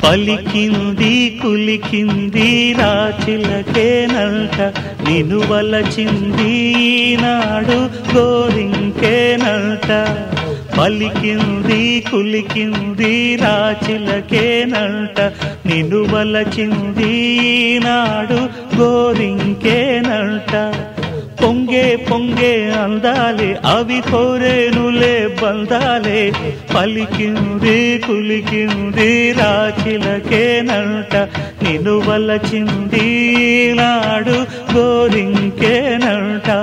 పలికింది కులికింది రాచిలకేనంట నిను వలచింది నాడు గోరింకేనంట పలికింది కులికింది రాచిలకేనంట నిను వలచింది నాడు గోరింకేనంట పొంగే పొంగే అందాలే అవి కోరేనులే బందాలే పలికింది కులికింది రాచిలకేనంట నిన్ను వలచింది నాడు గోరింకేనంట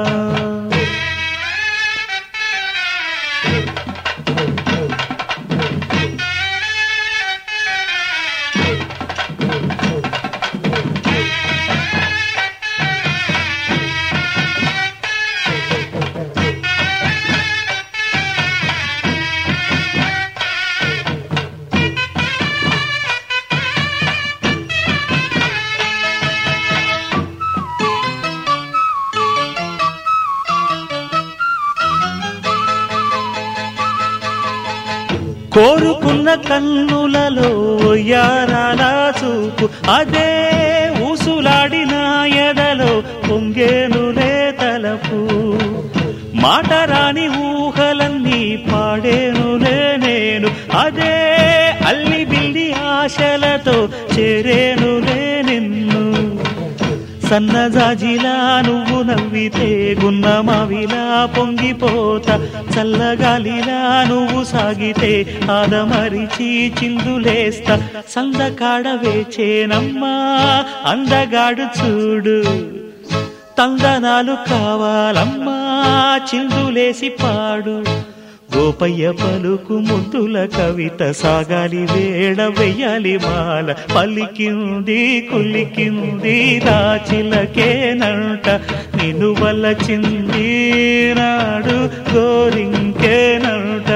కోరుకున్న కన్నులలో యారాల చూపు అదే ఊసులాడిన ఎదలో పొంగేనులే తలపు మాట రాని ఊహలన్నీ పాడేనులే నేను అదే అల్లి బిల్లి ఆశలతో చేరేనులే నిన్ను సన్నజాజిలా నువ్వు నవ్వితే గున్నమావిలా పొంగిపోతా చల్లగాలిలా నువ్వు సాగితే ఆదమరిచి చిందులేస్తా సందకాడ వేచేనమ్మా అందగాడు చూడు తందనాలు కావాలమ్మా చిందులేసి పాడు గోపయ్య పలుకు ముద్దుల కవిత సాగాలి వేడ వెయ్యాలి మాల పలికింది కులికింది రాచిలకేనంట నిన్ను వలచింది నాడు గోరింకేనంట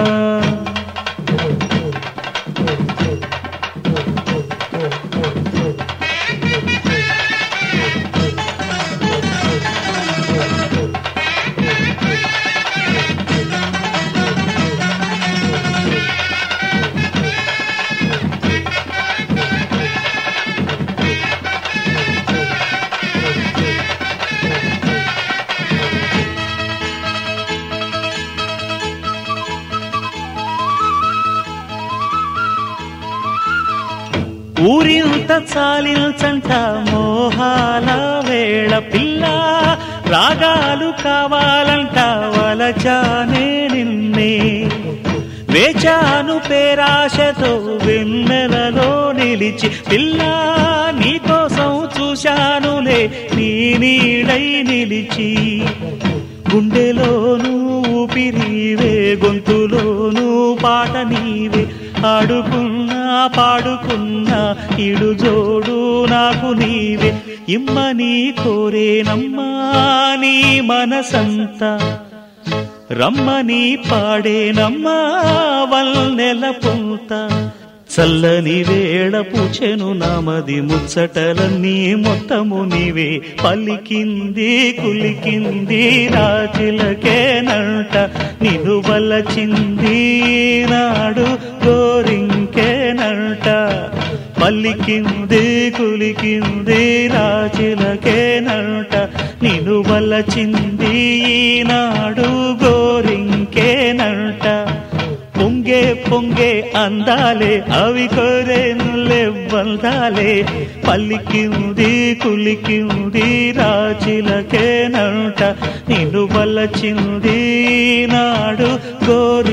ఊరింత చాలిల్చంట మోహాల వేళ పిల్ల రాగాలు కావాలంట వలచానే నిన్నే వేచాను పేరాశతో వెన్నెలలో నిలిచి పిల్ల నీకోసం చూశానులే నీ నీడై నిలిచి గుండెలోనూ ఊపిరివే గొంతులోనూ పాట నీవే ఆడుకున్నా పాడుకున్నా ఇడు జోడు నాకు నీవే ఇమ్మని కోరేనమ్మా నీ మనసంతా రమ్మని పాడేనమ్మా వల్నెల పూత చల్లని వేళ పూచెను నామది ముచ్చటలన్నీ మొత్తము నీవే పలికింది కులికింది రాజులకేనంట నిన్ను వలచింది నాడు గోరింకేనంట పలికింది కులికింది రాజులకేనంట నిన్ను వలచింది నాడు గోరింకేనంట పొంగే పొంగే అందాలే అవి కోరేనులే బందాలే పల్లికింది కులికింది రాచిలకేనంట నిన్ను వలచింది నాడు గోరి